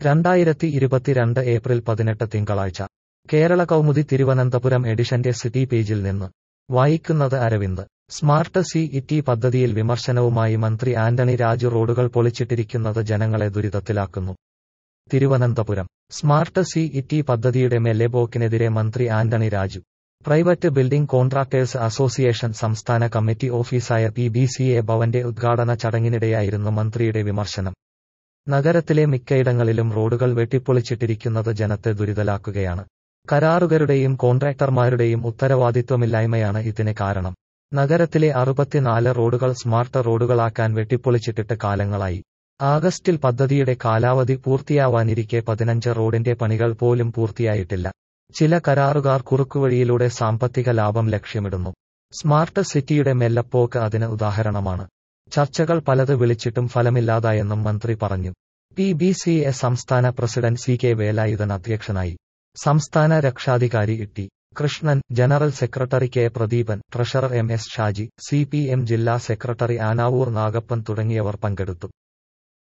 രണ്ടായിരത്തി ഇരുപത്തിരണ്ട് ഏപ്രിൽ പതിനെട്ട് തിങ്കളാഴ്ച കേരള കൗമുദി തിരുവനന്തപുരം എഡിഷന്റെ സിറ്റി പേജിൽ നിന്ന് വായിക്കുന്നത് അരവിന്ദ് സ്മാർട്ട് സി ഇറ്റി പദ്ധതിയിൽ വിമർശനവുമായി മന്ത്രി ആന്റണി രാജു റോഡുകൾ പൊളിച്ചിട്ടിരിക്കുന്നത് ജനങ്ങളെ ദുരിതത്തിലാക്കുന്നു തിരുവനന്തപുരം സ്മാർട്ട് സി ഇറ്റി പദ്ധതിയുടെ മെല്ലെബോക്കിനെതിരെ മന്ത്രി Antony Raju private building contractors association സംസ്ഥാന കമ്മിറ്റി ഓഫീസായ പി ബി സി എ ഭവന്റെ ഉദ്ഘാടന ചടങ്ങിനിടെയായിരുന്നു മന്ത്രിയുടെ വിമർശനം നഗരത്തിലെ മിക്കയിടങ്ങളിലും റോഡുകൾ വെട്ടിപ്പൊളിച്ചിട്ടിരിക്കുന്നത് ജനത്തെ ദുരിതലാക്കുകയാണ് കരാറുകാരുടെയും കോൺട്രാക്ടർമാരുടെയും ഉത്തരവാദിത്വമില്ലായ്മയാണ് ഇതിന് കാരണം നഗരത്തിലെ അറുപത്തിനാല് റോഡുകൾ സ്മാർട്ട് റോഡുകളാക്കാൻ വെട്ടിപ്പൊളിച്ചിട്ടിട്ട് കാലങ്ങളായി ആഗസ്റ്റിൽ പദ്ധതിയുടെ കാലാവധി പൂർത്തിയാവാനിരിക്കെ പതിനഞ്ച് റോഡിന്റെ പണികൾ പോലും പൂർത്തിയായിട്ടില്ല ചില കരാറുകാർ കുറുക്കുവഴിയിലൂടെ സാമ്പത്തിക ലാഭം ലക്ഷ്യമിടുന്നു സ്മാർട്ട് സിറ്റിയുടെ മെല്ലപ്പോക്ക് അതിന് ഉദാഹരണമാണ് ചർച്ചകൾ പലത് വിളിച്ചിട്ടും ഫലമില്ലാതായെന്നും മന്ത്രി പറഞ്ഞു പി ബി സി എ സംസ്ഥാന പ്രസിഡന്റ് സി കെ വേലായുധൻ അധ്യക്ഷനായി സംസ്ഥാന രക്ഷാധികാരി T Krishnan general secretary K Pradeepan treasurer M S Shaji C P M ജില്ലാ സെക്രട്ടറി ആനാവൂർ നാഗപ്പൻ തുടങ്ങിയവർ പങ്കെടുത്തു